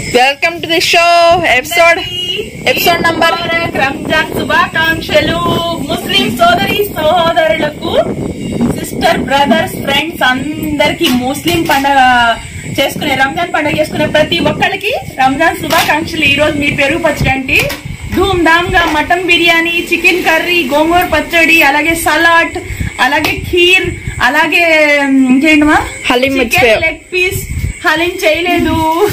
Welcome to the show episode episode number ముబారక్ రంజాన్ శుభాకాంక్షలు Muslim సోదరి సోదరులకు సిస్టర్ బ్రదర్స్ ఫ్రెండ్స్ అందరికి ముస్లిం పండగ చేసుకునే రంజాన్ పండుగ చేసుకునే ప్రతి ఒక్కరికి రంజాన్ శుభాకాంక్షలు ఈ రోజు మీ పెరుగు పచ్చడి అంటే ధూమ్ ధామ్ గా మటన్ బిర్యానీ చికెన్ కర్రీ గోంగూర పచ్చడి అలాగే సలాడ్ అలాగే ఖీర్ అలాగే ఉమ్, ఇంకేంటమా హలీం చికెన్ మర్చిపోయావు. లెగ్ పీస్ హలీం చేయలేదు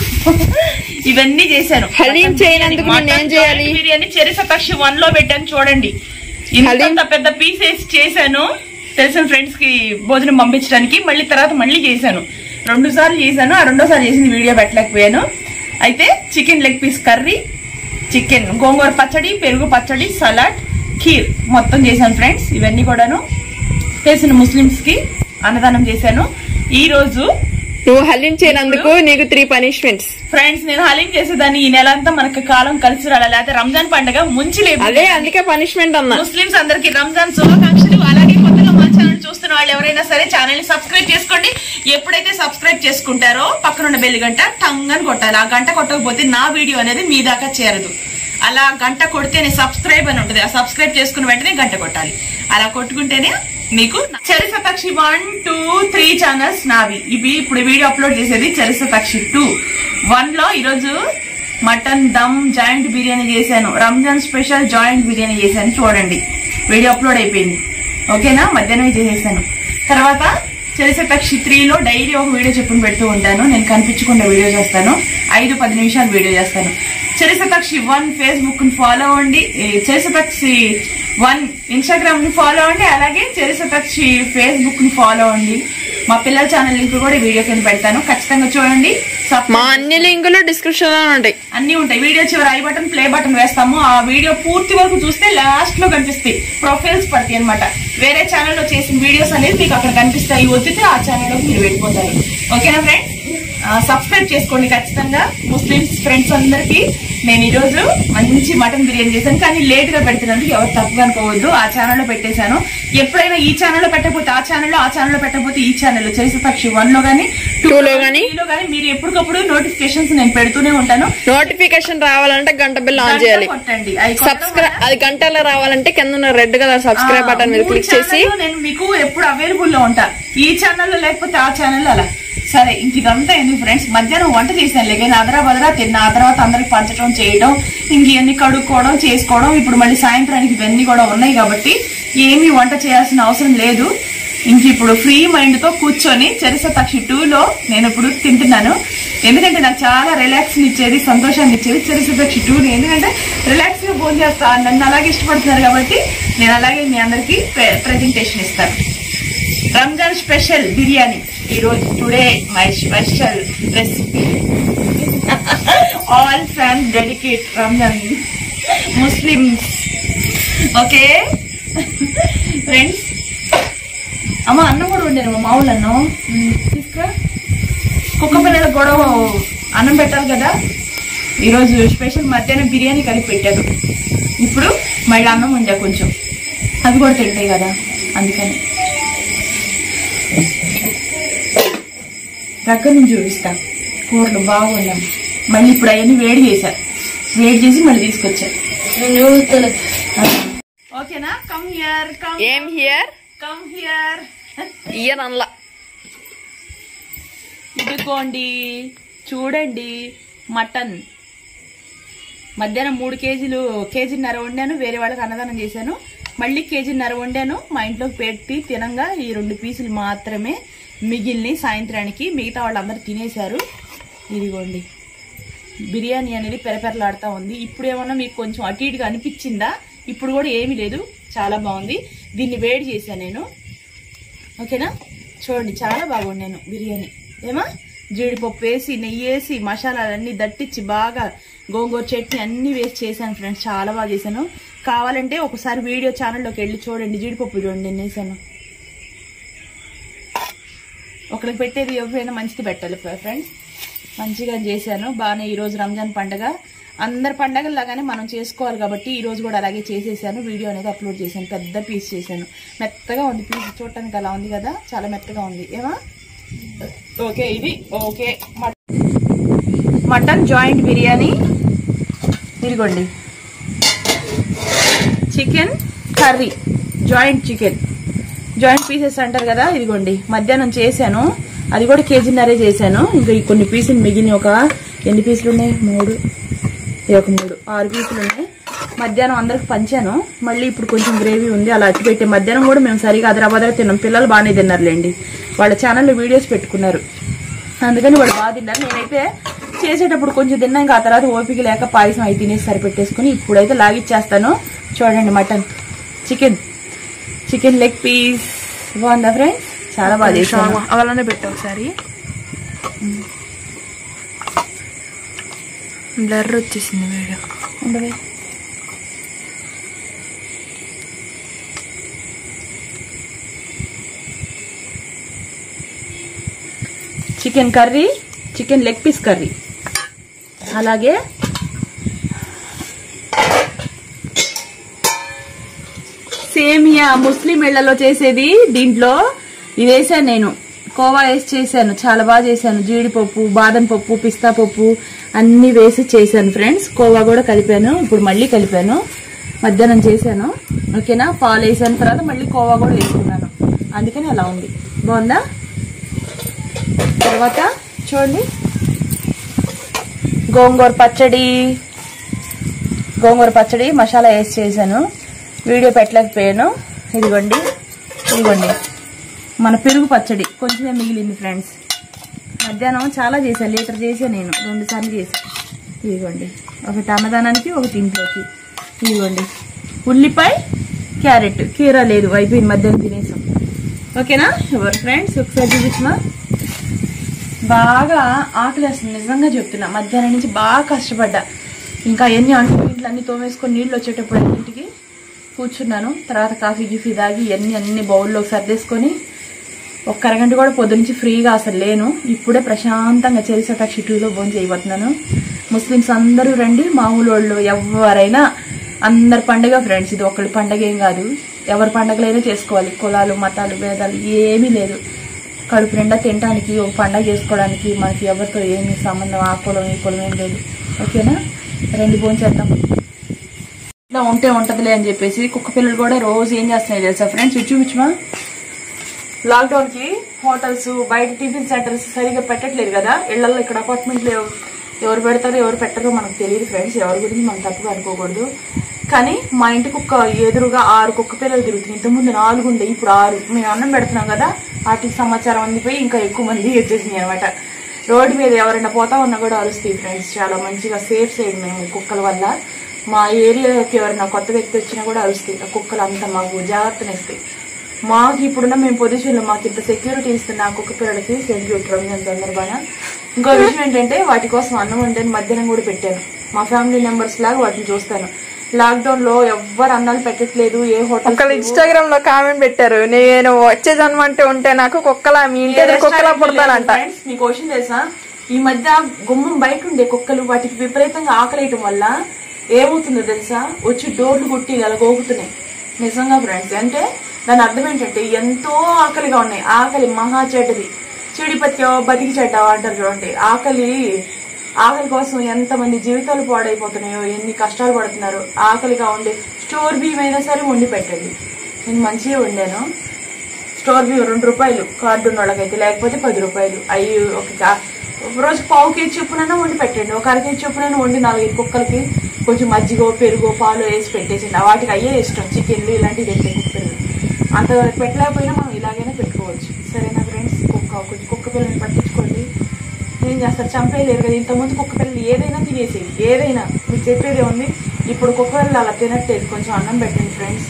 ఇవన్నీ చేశాను హలీం చేయనందుకు మటన్ నేనేం చేయాలి? జాయింట్ బిర్యానీ చెరిస పక్షి వన్ లో పెట్టాను చూడండి హలీం? ఇంత పెద్ద పీస్ వేసి చేశాను తెలిసిన ఫ్రెండ్స్ కి భోజనం పంపించడానికి మళ్ళీ తర్వాత మళ్ళీ చేశాను రెండు సార్లు చేశాను ఆ రెండోసారి చేసింది వీడియో పెట్టలేకపోయాను అయితే chicken leg piece curry chicken గోంగూర పచ్చడి పెరుగు పచ్చడి సలాడ్ ఖీర్ మొత్తం చేశాను ఫ్రెండ్స్ ఇవన్నీ కూడాను చేసిన ముస్లిమ్స్ కి అన్నదానం చేశాను ఈ రోజు నువ్వు హలీం చేయనందుకు నీకు త్రీ పనిష్మెంట్స్ ఫ్రెండ్స్ నేను హలీం చేసేదాన్ని ఈ నెల అంతా మనకు కాలం కలిసి రాలి లేకపోతే రంజాన్ పండుగ ముంచి లేదు అదే అందుకే పనిష్మెంట్ అన్నా ముస్లిమ్స్ అందరికి రంజాన్ శుభాకాంక్షలు అలాగే కొత్తగా మా ఛానల్ చూస్తున్న వాళ్ళు ఎవరైనా సరే ఛానల్ ని సబ్స్క్రైబ్ చేసుకోండి ఎప్పుడైతే సబ్స్క్రైబ్ చేసుకుంటారో పక్కన ఉన్న బెల్ గంట టంగ్ అని కొట్టాలి ఆ గంట కొట్టకపోతే నా వీడియో అనేది మీ దాకా చేరదు అలా గంట కొడితేనే సబ్స్క్రైబ్ అని ఉంటుంది ఆ సబ్స్క్రైబ్ చేసుకున్న వెంటనే గంట కొట్టాలి అలా కొట్టుకుంటేనే మీకు చరిస పక్షి వన్ టూ త్రీ ఛానల్స్ నావి ఇవి ఇప్పుడు వీడియో అప్లోడ్ చేసేది చరిస పక్షి టూ వన్ లో ఈరోజు మటన్ దమ్ జాయింట్ బిర్యానీ చేశాను రంజాన్ స్పెషల్ జాయింట్ బిర్యానీ చేశాను చూడండి వీడియో అప్లోడ్ అయిపోయింది ఓకేనా మధ్యాహ్నం చేసేసాను తర్వాత చరిసపక్షి త్రీలో డైలీ ఒక వీడియో చెప్పుని పెడుతూ ఉంటాను నేను కనిపించకుండా వీడియో చేస్తాను ఐదు పది నిమిషాలు వీడియో చేస్తాను చరిసపక్షి వన్ ఫేస్బుక్ ని ఫాలో అవ్వండి ఈ చరిసపక్షి వన్ ఇన్స్టాగ్రామ్ ని ఫాలో అవ్వండి అలాగే చరిసపక్షి ఫేస్బుక్ ని ఫాలో అవ్వండి మా పిల్లల ఛానల్ లింక్ కూడా ఈ వీడియో కింద పెడతాను ఖచ్చితంగా చూడండి Subscribe మా అన్ని లింకులు డిస్క్రిప్షన్ లో ఉంటాయి అన్ని ఉంటాయి వీడియో చివరి ఐ బటన్ ప్లే బటన్ వేస్తాము ఆ వీడియో పూర్తి వరకు చూస్తే లాస్ట్ లో కనిపిస్తాయి ప్రొఫైల్స్ పడతాయి అనమాట వేరే ఛానల్లో చేసిన వీడియోస్ అనేది మీకు అక్కడ కనిపిస్తాయి వచ్చితే ఆ ఛానల్లోకి మీరు వెళ్ళిపోతారు ఓకేనా ఫ్రెండ్స్ సబ్స్క్రైబ్ చేసుకోండి ఖచ్చితంగా ముస్లిమ్స్ ఫ్రెండ్స్ అందరికి నేను ఈ రోజు మంచి మటన్ బిర్యానీ చేశాను కానీ లేట్ గా పెడుతున్నందుకు ఎవరు తప్పుగా అనుకోవద్దు ఆ ఛానల్లో పెట్టేశాను ఎప్పుడైనా ఈ ఛానల్లో పెట్టకపోతే ఆ ఛానల్లో ఆ ఛానల్లో పెట్టకపోతే ఈ ఛానల్లో చేసే పక్షి వన్ లో గానీ Two లో గానీ? లో గానీ మీరు ఎప్పటికప్పుడు నోటిఫికేషన్స్ నేను పెడుతూనే ఉంటాను నోటిఫికేషన్ రావాలంటే గంట బిల్ ఆన్ చేయాలి గంట కొట్టండి అవి కొట్టడం సబ్స్క్రైబ్ వల్ల- అది గంటలో రావాలంటే కింద ఉన్న రెడ్ కలర్ సబ్స్క్రైబ్ ఆ, బటన్ మీద మూడు క్లిక్ చేసి ఛానళ్ళు నేను మీకు ఎప్పుడు అవైలబుల్ లో ఉంటా ఈ ఛానల్లో లేకపోతే ఆ ఛానల్లో అలా సరే ఇంక ఇదంతా ఎందుకు ఫ్రెండ్స్ మధ్యాహ్నం వంట చేశాను లేక అదరా బదరా తిన్నా ఆ తర్వాత అందరికి పంచడం చేయడం ఇంక ఇవన్నీ కడుక్కోవడం చేసుకోవడం ఇప్పుడు మళ్ళీ సాయంత్రానికి ఇవన్నీ కూడా ఉన్నాయి కాబట్టి ఏమీ వంట చేయాల్సిన అవసరం లేదు ఇంక ఇప్పుడు ఫ్రీ మైండ్ తో కూర్చొని చెరస పక్షి టూ లో నేను ఇప్పుడు తింటున్నాను ఎందుకంటే నాకు చాలా రిలాక్స్ ఇచ్చేది సంతోషాన్ని ఇచ్చేది చెరస పక్షి టూ ఎందుకంటే రిలాక్స్ గా భోజనం చేస్తా నన్ను అలాగే ఇష్టపడుతున్నారు కాబట్టి నేను అలాగే మీ అందరికి ప్రెజెంటేషన్ ఇస్తాను రంజాన్ స్పెషల్ బిర్యానీ ఈరోజు today my special recipe all fans dedicate Ramzan Muslims okay friends అమ్మ అన్నం కూడా వండారు మా ఊళ్ళో అన్నం తీసుకురా కుక్క పిల్లలకు కూడా అన్నం పెట్టాలి కదా ఈరోజు స్పెషల్ మధ్యాహ్నం బిర్యానీ కలిపి పెట్టారు ఇప్పుడు మళ్ళీ అన్నం వండా కొంచెం అవి కూడా తింటాయి కదా అందుకని దగ్గర నుంచి చూపిస్తా కూరలు బాగున్నాం మళ్ళీ ఇప్పుడు అవన్నీ వేడి చేశా వేడి చేసి మళ్ళీ తీసుకొచ్చా ఓకేనా కమ్ హియర్ కమ్ ఏం హియర్ కమ్ హియర్ ఇయర్ అనలా ఇదిగోండి చూడండి మటన్ మధ్యాహ్నం మూడు కేజీలు కేజీన్నర వండాను వేరే వాళ్ళకి అన్నదానం చేశాను మళ్ళీ కేజీన్నర వండాను మా ఇంట్లోకి పెట్టి తినంగా ఈ రెండు పీసులు మాత్రమే మిగిలిన సాయంత్రానికి మిగతా వాళ్ళందరూ తినేశారు ఇదిగోండి బిర్యానీ అనేది పెరపెరలాడుతూ ఉంది ఇప్పుడు ఏమన్నా మీకు కొంచెం అటు ఇటుగా అనిపించిందా ఇప్పుడు కూడా ఏమీ లేదు చాలా బాగుంది దీన్ని వేడి చేశాను నేను ఓకేనా చూడండి చాలా బాగుండాను బిర్యానీ ఏమా జీడిపప్పు వేసి నెయ్యి వేసి మసాలాలన్నీ దట్టించి బాగా గోంగూర చట్నీ అన్ని వేసి చేశాను ఫ్రెండ్స్ చాలా బాగా చేశాను కావాలంటే ఒకసారి వీడియో ఛానల్లోకి వెళ్ళి చూడండి జీడిపప్పు చూడండి నేను వేసాను ఒకరికి పెట్టేది ఎవరైనా మంచిది పెట్టాలి ఫ్రెండ్స్ మంచిగా చేశాను బాగానే ఈ రోజు రంజాన్ పండగ అందరి పండగలాగానే మనం చేసుకోవాలి కాబట్టి ఈ రోజు కూడా అలాగే చేసేసాను వీడియో అనేది అప్లోడ్ చేశాను పెద్ద పీస్ చేశాను మెత్తగా ఉంది పీస్ చూడటానికి అలా ఉంది కదా చాలా మెత్తగా ఉంది ఏమా ఓకే ఇది ఓకే మట్- మటన్ జాయింట్ బిర్యానీ ఇదిగోండి chicken curry joint chicken joint pieces అంటారు కదా ఇదిగోండి మధ్యాహ్నం చేశాను అది కూడా కేజీన్నరే చేశాను ఇంకా ఈ కొన్ని పీసులు మిగిలిన ఒక ఎన్ని పీసులు ఉన్నాయి మూడు ఇది ఒక మూడు ఆరు పీసులు ఉన్నాయి మధ్యాహ్నం అందరికి పంచాను మళ్ళీ ఇప్పుడు కొంచెం గ్రేవీ ఉంది అలా అట్టి పెట్టే మధ్యాహ్నం కూడా మేము సరిగా అదరాబదర తిన్నాం పిల్లలు బాగానే తిన్నారులేండి వాళ్ళ ఛానల్లో వీడియోస్ పెట్టుకున్నారు అందుకని వాళ్ళు బాగా తిన్నారు నేనైతే చేసేటప్పుడు కొంచెం తిన్నా ఇంకా ఆ తర్వాత ఓపిక లేక పాయసం అయి తినేసి సరిపెట్టేసుకుని ఇప్పుడైతే లాగిచ్చేస్తాను చూడండి mutton chicken chicken leg piece బాగుందా ఫ్రెండ్స్ చాలా బాగా చేసాను అలానే పెట్టు ఒకసారి బ్లర్ వచ్చేసింది వీడియో ఉండవే chicken curry chicken leg piece curry అలాగే సేమియా ముస్లిం ఇళ్లలో చేసేది దీంట్లో ఇది వేసాను నేను కోవా వేసి చేశాను చాలా బాగా చేశాను జీడిపప్పు బాదం పప్పు పిస్తా పప్పు అన్ని వేసి చేశాను ఫ్రెండ్స్ కోవా కూడా కలిపాను ఇప్పుడు మళ్ళీ కలిపాను మధ్యాహ్నం చేశాను ఓకేనా పాలు వేసాను తర్వాత మళ్ళీ కోవా కూడా వేసుకున్నాను అందుకని అలా ఉంది బాగుందా తర్వాత చూడండి గోంగూర పచ్చడి గోంగూర పచ్చడి మసాలా వేసి చేశాను వీడియో పెట్టలేకపోయాను ఇదిగోండి ఇదిగోండి మన పెరుగు పచ్చడి కొంచెమే మిగిలింది ఫ్రెండ్స్ మధ్యాహ్నం చాలా చేశాను లీటర్ చేసా నేను రెండు సార్లు చేశాను ఇదిగోండి ఒకటి అన్నదానానికి ఒకటి ఇంట్లోకి ఇదిగోండి ఉల్లిపాయ క్యారెట్ కీర లేదు అయిపోయింది మధ్యాహ్నం తినేసాం ఓకేనా ఎవరు ఫ్రెండ్స్ ఒకసారి చూపించిన బాగా ఆకలేస్తుంది నిజంగా చెప్తున్నా మధ్యాహ్నం నుంచి బాగా కష్టపడ్డా ఇంకా ఎన్ని అంటు ఇంట్లో అన్ని తోమేసుకొని నీళ్ళు వచ్చేటప్పుడు ఇంటికి కూర్చున్నాను తర్వాత కాఫీ గిఫీ తాగి ఎన్ని అన్ని బౌల్లో సర్దేసుకొని ఒక్క అరగంట కూడా పొద్దు నుంచి ఫ్రీగా అసలు లేను ఇప్పుడే ప్రశాంతంగా చెరిసట చిట్టులో భోజనం చేయబోతున్నాను ముస్లిమ్స్ అందరూ రండి మామూలు వాళ్ళు ఎవరైనా అందరి పండగ ఫ్రెండ్స్ ఇది ఒకళ్ళ పండగ ఏం కాదు ఎవరి పండగలైనా చేసుకోవాలి కులాలు మతాలు భేదాలు ఏమీ లేదు కడుపు నిండా తినడానికి ఒక పండగ చేసుకోవడానికి మనకి ఎవరితో ఏమి సంబంధం ఆ కులం ఈ కులం ఏం లేదు ఓకేనా రెండు భోజనం చేద్దాం ఇట్లా ఉంటే ఉంటదిలే అని చెప్పేసి కుక్క పిల్లలు కూడా రోజు ఏం చేస్తున్నాయి తెలుసా ఫ్రెండ్స్ చూపించమా లాక్డౌన్ కి హోటల్స్ బయట టిఫిన్ సెంటర్స్ సరిగా పెట్టట్లేదు కదా ఇళ్లలో ఇక్కడ అపార్ట్మెంట్లు ఎవరు పెడతారో ఎవరు పెట్టరో మనకు తెలియదు ఫ్రెండ్స్ ఎవరి గురించి మనం తప్పుగా అనుకోకూడదు కానీ మా ఇంటి కుక్క ఎదురుగా ఆరు కుక్క పిల్లలు తిరుగుతున్నాయి ఇంతకుముందు నాలుగు ఉండే ఇప్పుడు ఆరు మేము అన్నం పెడుతున్నాం కదా వాటికి సమాచారం అందిపోయి ఇంకా ఎక్కువ మంది వచ్చేసినాయి అనమాట రోడ్డు మీద ఎవరైనా పోతా ఉన్నా కూడా అరుస్తాయి ఫ్రెండ్స్ చాలా మంచిగా సేఫ్ సైడ్ మేము కుక్కల వల్ల మా ఏరియాకి ఎవరైనా కొత్త వ్యక్తి వచ్చినా కూడా అరుస్తాయి ఆ కుక్కలు అంతా మాకు జాగ్రత్తనిస్తాయి మాకు ఇప్పుడున్న మేము పొజిషన్ లో మాకు ఇంత సెక్యూరిటీ ఇస్తున్న ఆ కుక్క పిల్లలకి సెక్యూరిటీ రంజాన్ సందర్భాన ఇంకో విషయం ఏంటంటే వాటి కోసం అన్నం వండని మధ్యాహ్నం కూడా పెట్టాను మా ఫ్యామిలీ మెంబర్స్ లాగా వాటిని చూస్తాను లాక్డౌన్ లో ఎవ్వరు అన్నాలు పెట్టట్లేదు ఏ హోటల్ ఒకళ్ళు ఇన్స్టాగ్రామ్ లో కామెంట్ పెట్టారు నేను వచ్చే జన్మ అంటే ఉంటే నాకు కుక్కలా మీ ఇంటి ఎదురు కుక్కలా పుడతానంట ఫ్రెండ్స్ మీకు క్వశ్చన్ తెలుసా ఈ మధ్య గుమ్మం బయట ఉండే కుక్కలు వాటికి విపరీతంగా ఆకలేయటం వల్ల ఏమవుతుందో తెలుసా వచ్చి డోర్లు కొట్టి అలా గోగుతున్నాయి నిజంగా ఫ్రెండ్స్ అంటే దాని అర్థం ఏంటంటే ఎంతో ఆకలిగా ఉన్నాయి ఆకలి మహా చెడ్డది చెడిపత్యో బతికి చెడ్డ అంటారు చూడండి ఆకలి ఆకలి కోసం ఎంతమంది జీవితాలు పాడైపోతున్నాయో ఎన్ని కష్టాలు పడుతున్నారు ఆకలిగా ఉండే స్టోర్ బియ్యం అయినా సరే వండి పెట్టండి నేను మంచిగా వండాను స్టోర్ బియ్యం రెండు రూపాయలు కార్డు ఉన్న వాళ్ళకైతే లేకపోతే పది రూపాయలు అవి ఒక కా- ఒక రోజు పావు కేజీ చొప్పునైనా వండి పెట్టండి ఒక అర కేజీ చొప్పునైనా వండి నాలుగైదు కుక్కలకి కొంచెం మజ్జిగో పెరుగో పాలు వేసి పెట్టేసిండి వాటికి అయ్యే ఇష్టం చికెన్లు ఇలాంటివి తింటే కుక్కలు అంత పెట్టలేకపోయినా మనం ఇలాగైనా పెట్టుకోవచ్చు సరేనా ఫ్రెండ్స్ కుక్క కొంచెం కుక్క పిల్లల్ని పట్టించుకోండి ఏం చేస్తారు చంపేయలేరు కదా ఇంతకుముందు కుక్క పిల్లలు ఏదైనా తినేసేది ఏదైనా మీకు చెప్పేది ఉంది ఇప్పుడు కుక్క పిల్లలు అలా తినట్లేదు కొంచెం అన్నం పెట్టండి ఫ్రెండ్స్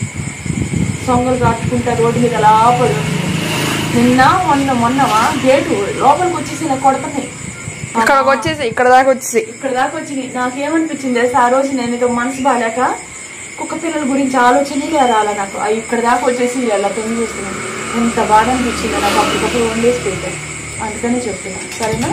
సొంగలు కాచుకుంటా రోడ్డు మీద అలా పడి ఉంది. నిన్న మొన్న మొన్నవా గేటు లోపలికి వచ్చేసి ఇలా కొడుతున్నాయి ఇక్కడికి వచ్చేసి ఇక్కడ దాకా వచ్చేసి ఇక్కడ దాకా వచ్చింది నాకేమనిపించింది తెలుసా ఆ రోజు నేను ఏదో మనసు బాగాలేక కుక్క పిల్లల గురించి ఆలోచనలే రాలా నాకు అవి ఇక్కడ దాకా వచ్చేసి ఇలా తొంగి చూస్తున్నాను ఎంత బాధ అనిపించింది నాకు అప్పటికప్పుడు వండేసి పెట్టాను అందుకనే చెప్తున్నాను సరేనా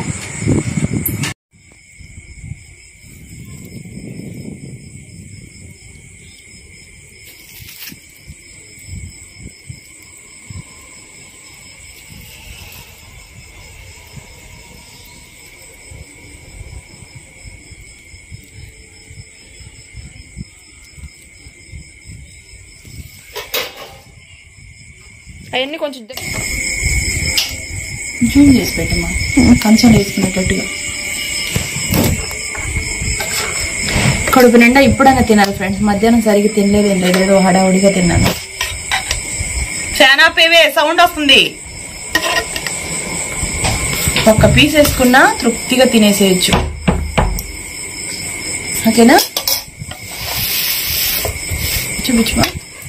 అవన్నీ కొంచెం ద- జూమ్ చేసి పెట్టమ్మా కంచం వేసుకునేటట్టుగా కడుపు నిండా ఇప్పుడైనా తినాలి ఫ్రెండ్స్ మధ్యాహ్నం సరిగ్గా తినలేదు ఏం లేదు ఏదో హడావుడిగా తిన్నాను చాలా పేవే సౌండ్ వస్తుంది ఒక్క పీస్ వేసుకున్నా తృప్తిగా తినేసేయచ్చు ఓకేనా చూపించమా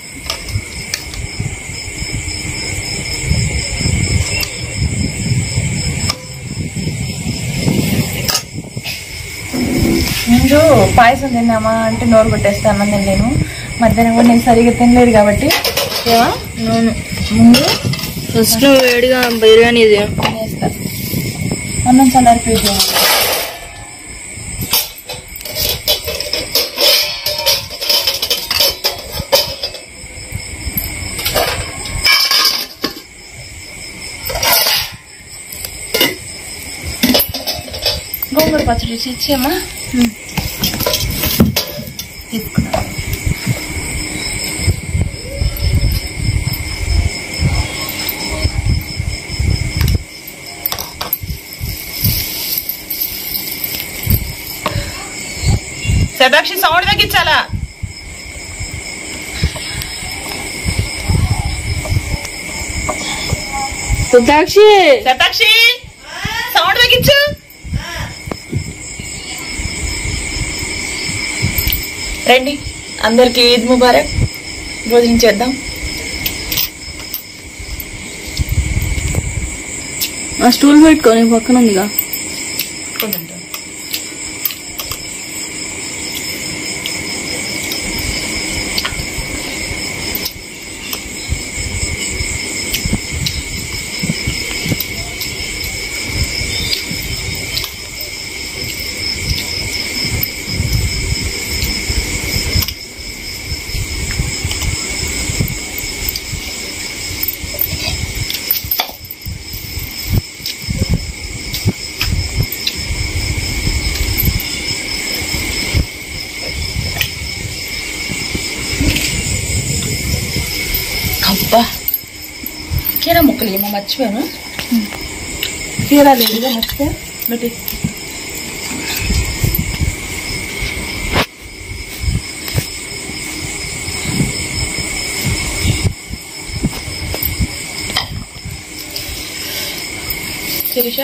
ముందు పాయసం తిన్నామా అంటే నోరు కొట్టేస్తాను నేను మధ్యాహ్నం కూడా నేను సరిగ్గా తినలేదు కాబట్టి ఏవా అవును ముందు ఫస్ట్ వేడిగా బిర్యానీ ఇది తినేస్తా అన్నం చల్లారిపోయి గోంగూర పచ్చడి ఇచ్చేయమ్మా తీసుకున్నా శతాక్షి సౌండ్ తగ్గించాలా సుద్దాక్షి శతాక్షి సౌండ్ తగ్గించు రండి అందరికి ఈద్ ముబారక్ భోజనం చేద్దాం ఆ స్టూల్ పెట్టుకొని పక్కన ఉందిగా అబ్బా కీరా ముక్కలు ఏమో మర్చిపోయాను కీరా లేదుగా మర్చిపోయా నోటి శిరీష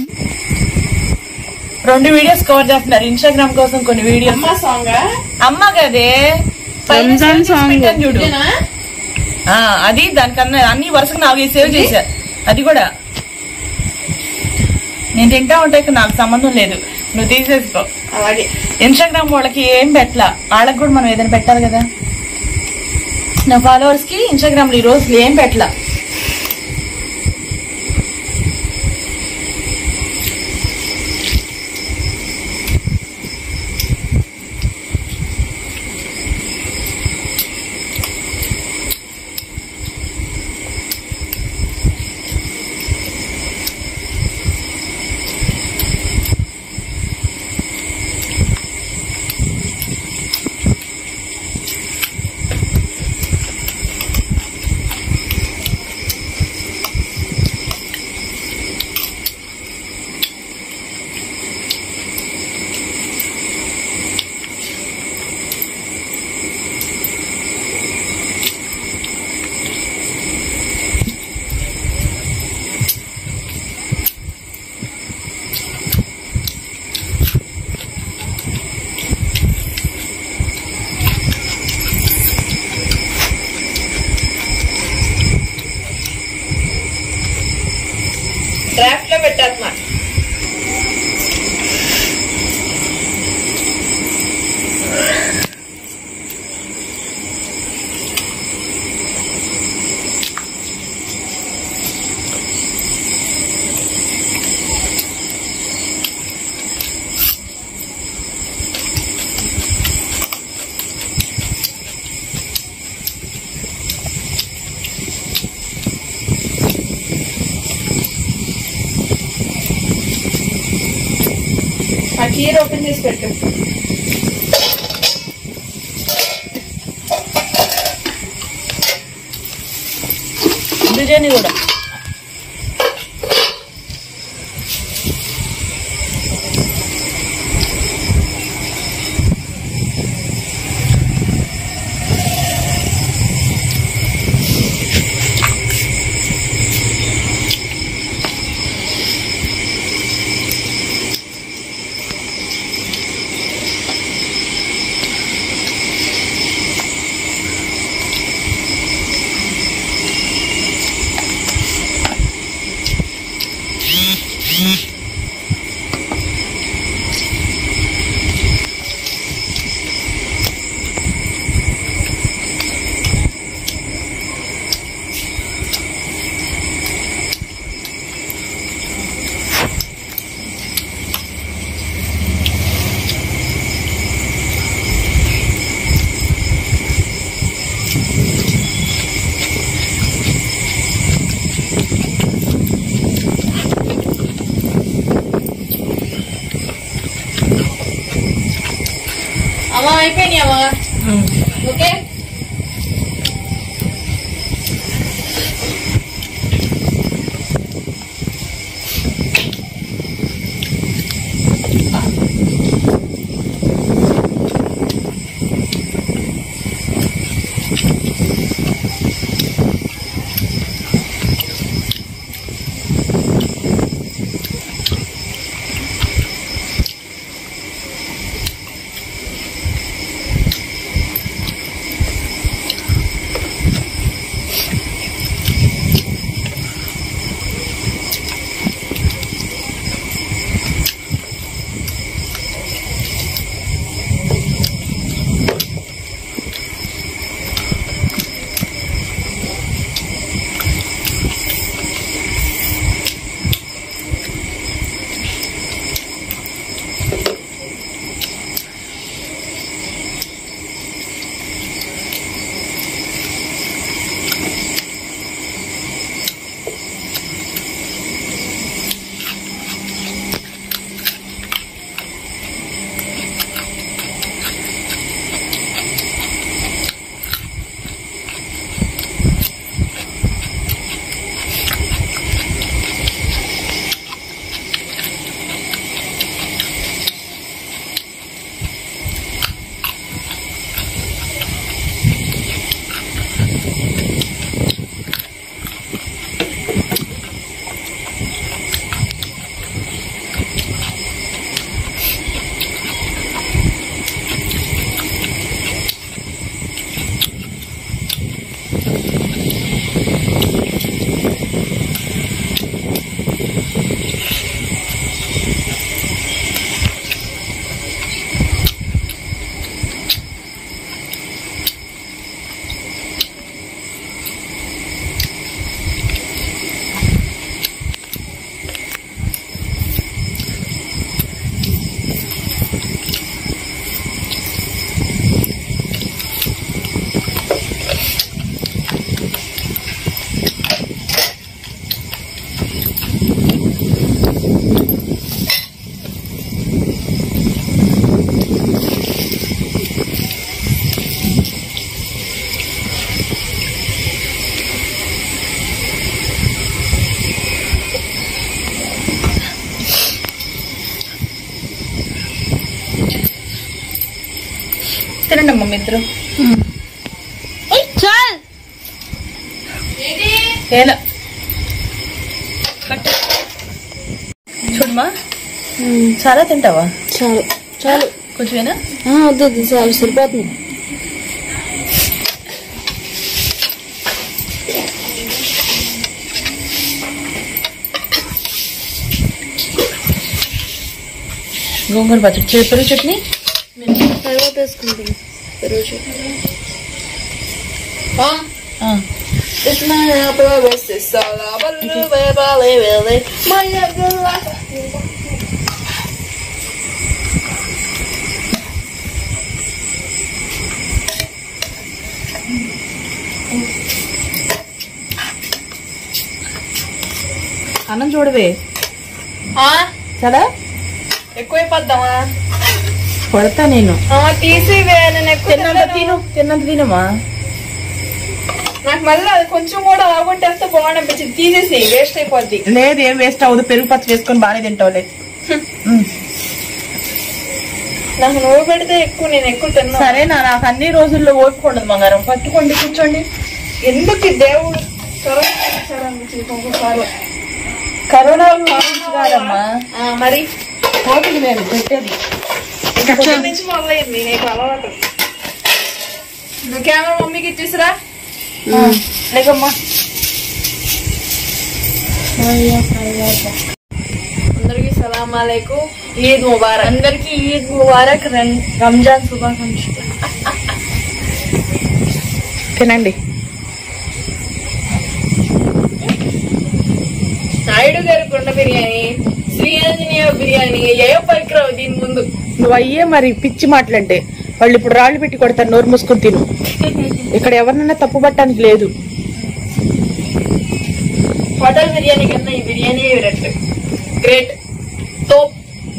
రెండు వీడియోస్ కవర్ చేస్తున్నారు ఇన్స్టాగ్రామ్ కోసం కొన్ని వీడియోస్ అమ్మ కదే పైన రంజాన్ save చేసి song. పెట్టాను చూడు ఆ, అది దానికన్నా అన్ని వరుసగా నాలుగు సేవ్ చేశా అది కూడా నేను తింటా ఉంటే ఇక నాకు సంబంధం లేదు నువ్వు తీసేసుకో అలాగే ఇన్స్టాగ్రామ్ వాళ్ళకి ఏం పెట్టలా వాళ్ళకి కూడా మనం ఏదైనా పెట్టాలి కదా నా ఫాలోవర్స్ కి ఇన్స్టాగ్రామ్ లో ఈ రోజు ఏం పెట్టలా డ్రాఫ్ట్ లో పెట్టేస్తున్నా ఆ చీర ఓపెన్ చేసి పెట్టు ఇది బిర్యానీ కూడా అమ్మా అయిపోయినాయి అమ్మా ఓకే తినండి అమ్మ మీ ఇద్దరు చాల్ ఏలా కట్టు. చూడమ్మా చాలా తింటావా చాలు చాలు కొంచెమేనా ఆ, వద్దు వద్దు చాలు సరిపోతుంది గోంగూర పచ్చడి చే- పెరుగు చట్నీ తర్వాత వేసుకుంటాను పెరుగు ఆ. అన్నం చూడవే చాలా ఎక్కువైపోద్దామా కొడతా నేను తీసి నేను ఎక్కువ తిన్నంత తిను తిన్నంత తినమ్మా నాకు మళ్ళీ అది కొంచెం కూడా ఆగుంటేస్తే బాగుండనిపించింది తీసేసి వేస్ట్ అయిపోద్ది లేదు ఏం వేస్ట్ అవ్వదు పెరుగు పచ్చి వేసుకొని బాగానే తింటావులే ఉమ్. నాకు నువ్వు పెడితే ఎక్కువ నేను ఎక్కువ తిన్నా సరేనా నాకు అన్ని రోజుల్లో ఓపిక ఉండదు బంగారం పట్టుకోండి కూర్చోండి ఎందుకు ఈ దేవుడు కరోనా ఇచ్చాడనిపించింది ఒక్కొక్కసారి కరోనా కాదమ్మా ఆ, మరి ఓపిక లేదు పెట్టేది పొద్దున్న నుంచి మొదలైంది నీకు అలవాటు నువ్వు కెమెరా మమ్మీకి ఇచ్చేసిరా లేకమ్మా అందరికి సలాం అలైకుం ఈద్ ముబారక్ అందరికి ఈద్ ముబారక్ రంజాన్ శుభాకాంక్షలు తినండి నాయుడు గారి కుండ బిర్యానీ శ్రీ ఆంజనేయ బిర్యానీ ఏయో పరికరావు దీని ముందు నువ్వు అయ్యే మరి పిచ్చి మాటలంటే వాళ్ళు ఇప్పుడు రాళ్ళు పెట్టి కొడతారు నోరు మూసుకొని తిను ఇక్కడ ఎవరినైనా తప్పు పట్టడానికి లేదు హోటల్ బిర్యానీ కన్నా ఈ బిర్యానీ రెట్ గ్రేట్ తోప్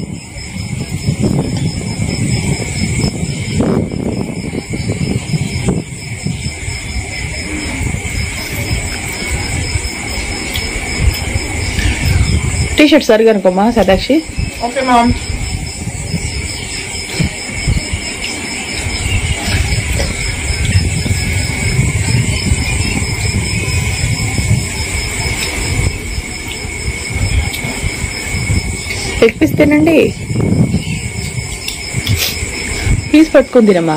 టీ షర్ట్ సరిగా అనుకోమా Sadakshi okay mom leg piece తినండి పీస్ పట్టుకుని తినమ్మా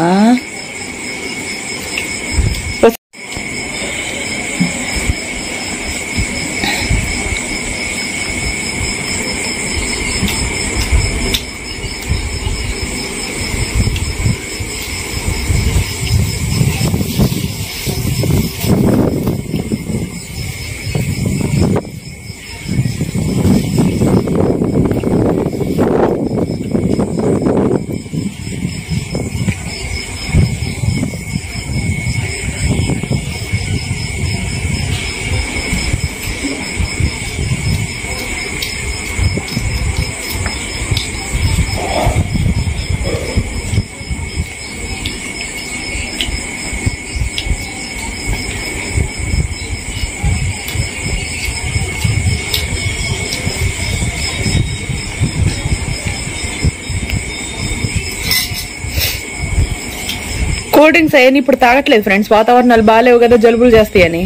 కూల్ డ్రింక్స్ అవన్నీ ఇప్పుడు తాగట్లేదు ఫ్రెండ్స్ వాతావరణాలు బాగాలేవు కదా జలుబులు చేస్తాయని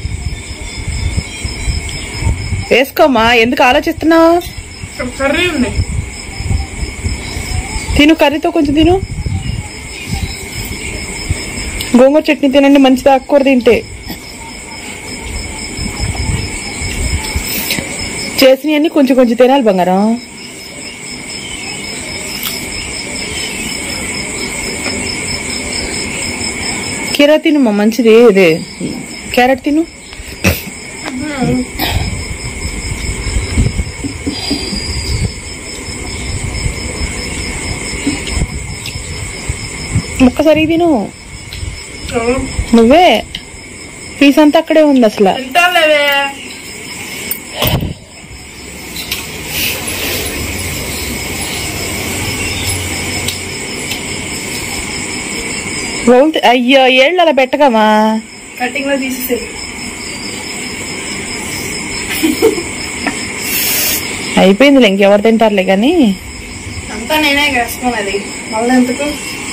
వేసుకోమ్మా ఎందుకు ఆలోచిస్తున్నావు కర్రీ ఉంది తిను కర్రీతో కొంచెం తిను గోంగూర చట్నీ తినండి మంచిది ఆకుకూర తింటే చేసినవన్నీ కొంచెం కొంచెం తినాలి బంగారం కీరా తినుమా మంచిది ఇదే క్యారెట్ తిను ఒక్కసారి తిను నువ్వే పీస్ అంతా అక్కడే ఉంది అసలు తింటాలేవే రోల్ తి- అయ్యో ఏళ్ళు అలా పెట్టకమా కటింగ్ లో తీసేసి అయిపోయిందిలే ఇంకెవరు తింటారులే కానీ అంతా నేనే వేసుకున్నది మళ్ళీ ఎందుకు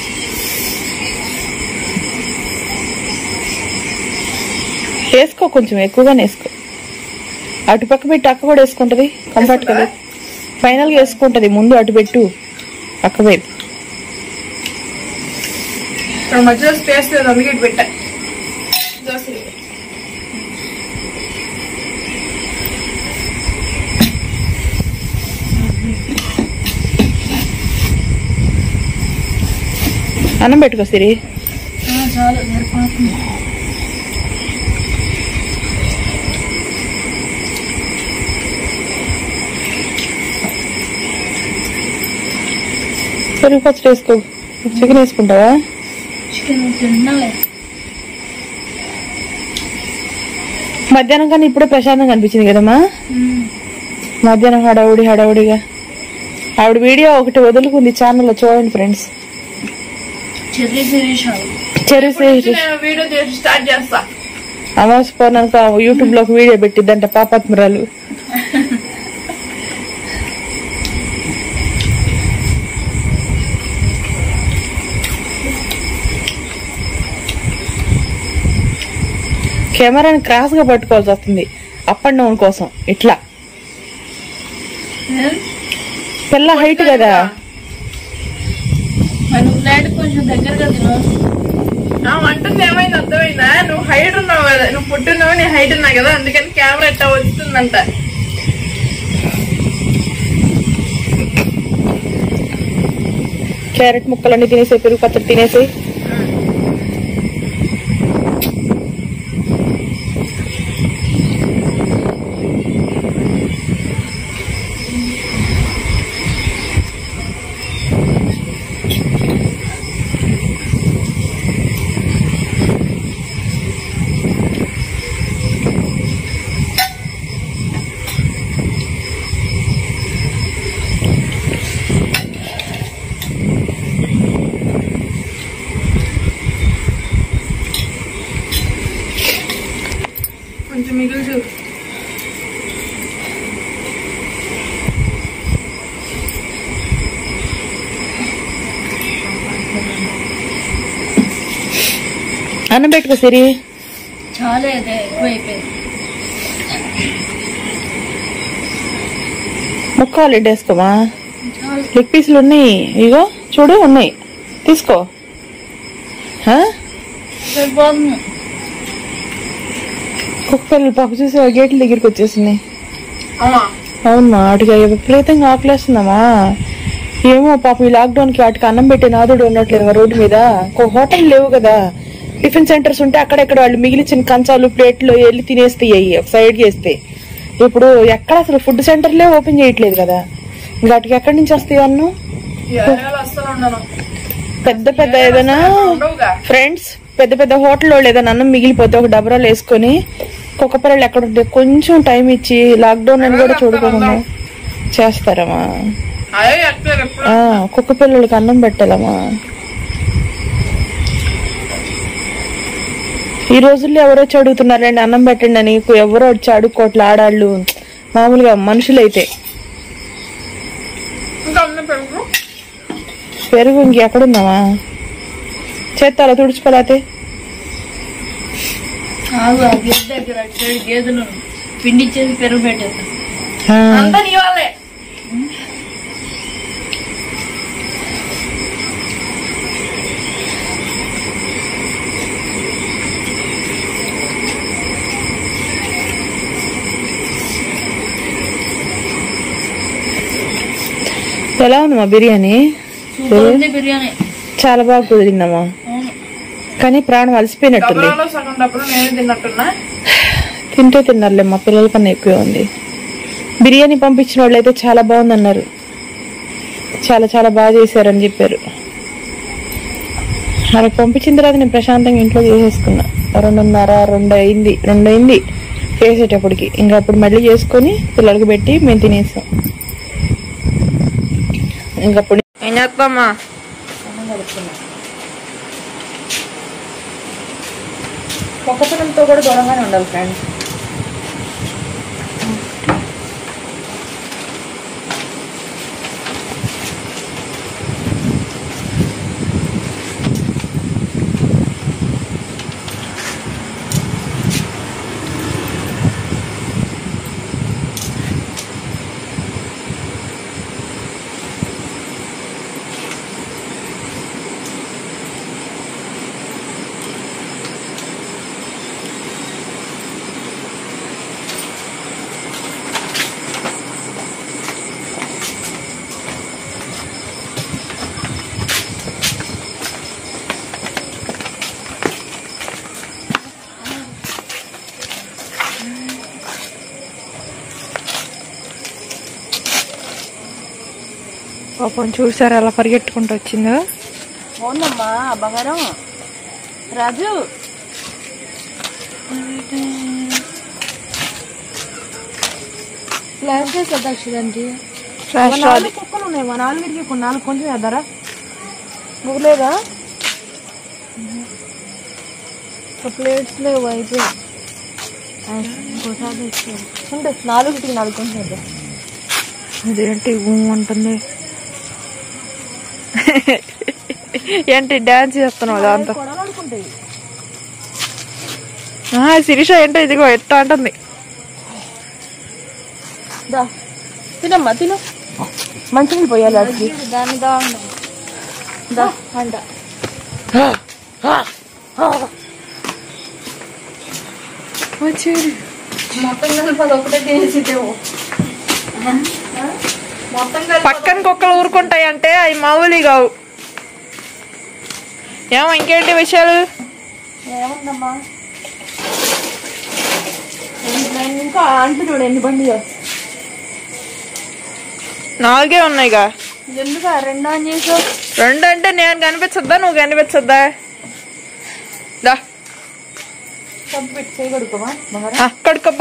వేసుకో కొంచెం ఎక్కువగానే వేసుకో అటు పక్క పెట్టి అక్క కూడా వేసుకుంటది కంఫర్ట్ కదా ఫైనల్ గా వేసుకుంటది ముందు అటు పెట్టు అక్క వైపు ఇక్కడ మధ్యలో స్పేస్ లేదు అందుకే ఇటు పెట్టా దోశలు అన్నం పెట్టుకో సిరి చాలు సరిపోతుంది పెరుగు పచ్చడి వేసుకో చికెన్ వేసుకుంటావా చికెన్ తిన్నాలే మధ్యాహ్నం కానీ ఇప్పుడే ప్రశాంతంగా అనిపించింది కదమ్మా మధ్యాహ్నం హడావుడి హడావుడిగా ఆవిడ వీడియో ఒకటి వదులుకుంది ఛానల్లో చూడండి ఫ్రెండ్స్ చెర్రీ శిరీష్ చెరు నేను వీడియో చేసి స్టార్ట్ చేస్తా అమావాస్య పౌర్ణానికి యూట్యూబ్ లో ఒక వీడియో పెట్టిద్దంట పాపాత్మరాలు కెమెరాని క్రాస్ గా పట్టుకోవాల్సి వస్తుంది అప్ అండ్ డౌన్ కోసం ఇట్లా పిల్ల హైట్ కదా మనం ఫ్లాట్ కొంచెం దగ్గరగా తిను అంటుంది ఏమైంది అర్థమైందా నువ్వు హైట్ ఉన్నావు కదా నువ్వు పుట్టున్నావు నేను హైట్ ఉన్నా కదా అందుకని కెమెరా ఎట్టా వస్తుందంట క్యారెట్ ముక్కలన్నీ తినేసే పెరుగు పచ్చడి తినేసి కొంచెం మిగులు అన్నం పెట్టుకో సిరి చాలా అదే ఎక్కువైపోయింది ముక్క ఆల్రెడీ వేసుకోమా చాలా లెగ్ పీసులు ఉన్నాయి ఇగో చూడు ఉన్నాయి తీసుకో హా? సరిపోతుంది కుక్క పిల్లలు పాప చూసి ఆ గేట్ల దగ్గరికి వచ్చేసినాయి అమ్మా అవునమ్మా వాటికి విపరీతంగా ఆకలేస్తుందమ్మా ఏమో పాపం ఈ లాక్డౌన్ కి వాటికి అన్నం పెట్టే నాదుడు ఉండట్లేదు కదా రోడ్డు మీద ఒక హోటల్ లేవు కదా టిఫిన్ సెంటర్స్ ఉంటే అక్కడెక్కడ వాళ్ళు మిగిలిచిన కంచాలు ప్లేట్లు వెళ్ళి తినేస్తాయి అయ్యి ఒక సైడ్ చేస్తే ఇప్పుడు ఎక్కడ అసలు ఫుడ్ సెంటర్లే ఓపెన్ చేయట్లేదు కదా ఇంకా వాటికి ఎక్కడి నుంచి వస్తాయి అన్నం అస్సలు ఉండను పెద్ద పెద్ద ఏదైనా ఫ్రెండ్స్ పెద్ద పెద్ద హోటల్ వాళ్ళు ఏదైనా అన్నం మిగిలిపోతే ఒక డబరాలు వేసుకొని కుక్క పిల్లలు ఎక్కడ ఉంటే కొంచెం టైం ఇచ్చి లాక్డౌన్ అని కూడా చూడకుండా చేస్తారమ్మా ఆ, కుక్క పిల్లలకి అన్నం పెట్టాలమ్మా ఈ రోజుల్లో ఎవరో వచ్చి అడుగుతున్నారండి అన్నం పెట్టండి అని ఎవరో వచ్చి అడుక్కోట్ల ఆడాళ్ళు మామూలుగా మనుషులైతే పెరుగు ఇంకెక్కడుందామా చేత్తారా తుడుచుకోలేతే ఆగు ఆ గేదె దగ్గర అటు సైడ్ గేదెలు పిండి ఇచ్చేసి పెరుగు పెట్టేస్తాను అంతా నీ వాళ్ళే ఎలా ఉందమ్మా బిర్యానీ సూపర్ ఉంది బిర్యానీ చాలా బాగా కుదిరిందమ్మా అవును కానీ ప్రాణం అలసిపోయినట్టుంది డబ్బులలో సగం డబ్బులు నేను తిన్నట్టున్నా తింటే తిన్నారులే మా పిల్లల కన్నా ఎక్కువే ఉంది బిర్యానీ పంపించిన వాళ్ళు అయితే చాలా బాగుందన్నారు చాలా చాలా బాగా చేశారని చెప్పారు మనకు పంపించిన తర్వాత నేను ప్రశాంతంగా ఇంట్లో చేసేసుకున్నా రెండున్నర రెండు అయింది రెండు అయింది చేసేటప్పటికి ఇంకా అప్పుడు మళ్ళీ చేసుకొని పిల్లలకి పెట్టి మేము తినేసాం ఇంకప్పుడు ఏం చేస్తామా ఒక్క పిల్లలతో కూడా దూరంగానే ఉండాలి ఫ్రెండ్స్ పాపం చూసారు అలా పరిగెట్టుకుంటూ వచ్చిందో అవునమ్మా బంగారం రాజు క్లాస్ చేసేద్దా అక్షరానికి రాష్ట్రాలు కుక్కలు ఉన్నాయి మా నాలుగు కొన్ని నాలుగు కొంచెం వేద్దారా ముగ్గులేదా ప్లేట్స్ లేవు అయిపోయి ఉండు నాలుగుకి నాలుగు కొంచెం అదేంటి ఊ అంటుంది ఏంటి డాన్స్ చేస్తున్నావు దాంతో అనుకుంటాయి ఆ, శిరీష ఏంటో ఇదిగో ఎట్ట అంటుంది దా తినమ్మా తిను మంచినీళ్ళు పోయాలి వాటికి దాన్ని దా దా అంట వచ్చేది మొత్తం కలిపి అది ఒకటే తినేసిదేమో మొత్తం కలిపి పక్కన కుక్కలు ఊరుకుంటాయి అంటే అవి మామూలు కావు ఏమో ఇంకేంటి విషయాలు ఏముందమ్మా నేను ఇంకా అంటు చూడు ఎన్ని బండి నాలుగే ఉన్నాయిగా ఎందుకు రెండు ఆన్ చేసావు రెండు అంటే నేను కనిపించద్దా నువ్వు కనిపించద్దా దా సబ్బు పెట్టి చేయగడుకోమా బంగారం అక్కడికబ్బో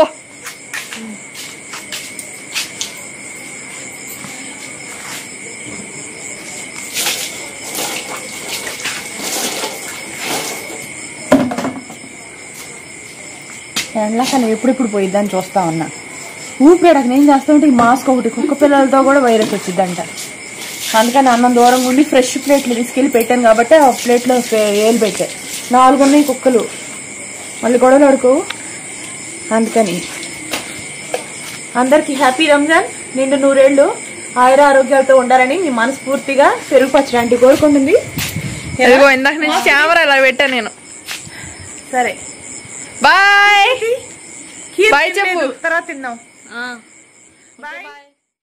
ఎండాకాలం ఎప్పుడెప్పుడు పోయిద్దని చూస్తా ఉన్నా ఊపిరాడక నేను చేస్తా ఉంటే ఈ మాస్క్ ఒకటి కుక్క పిల్లలతో కూడా వైరస్ వచ్చిందంట అందుకని అన్నం దూరం ఉండి ఫ్రెష్ ప్లేట్లు తీసుకెళ్లి పెట్టాను కాబట్టి ఆ ప్లేట్లో ఏలు పెట్టా నాలుగు ఉన్నాయి కుక్కలు మళ్ళీ గొడవలు ఆడుకోవు అందుకని అందరికి హ్యాపీ రంజాన్ నిండు నూరేళ్లు ఆయుర ఆరోగ్యాలతో ఉండాలని మీ మనస్ఫూర్తిగా పెరుగు పచ్చడానికి కోరుకుంటుంది ఇదిగో ఇందాక నుంచి కెమెరా ఇలా పెట్టా నేను సరే బాయ్ ఖీర్ బాయ్ చెప్పు తినలేదు. తర్వాత తిందాం బాయ్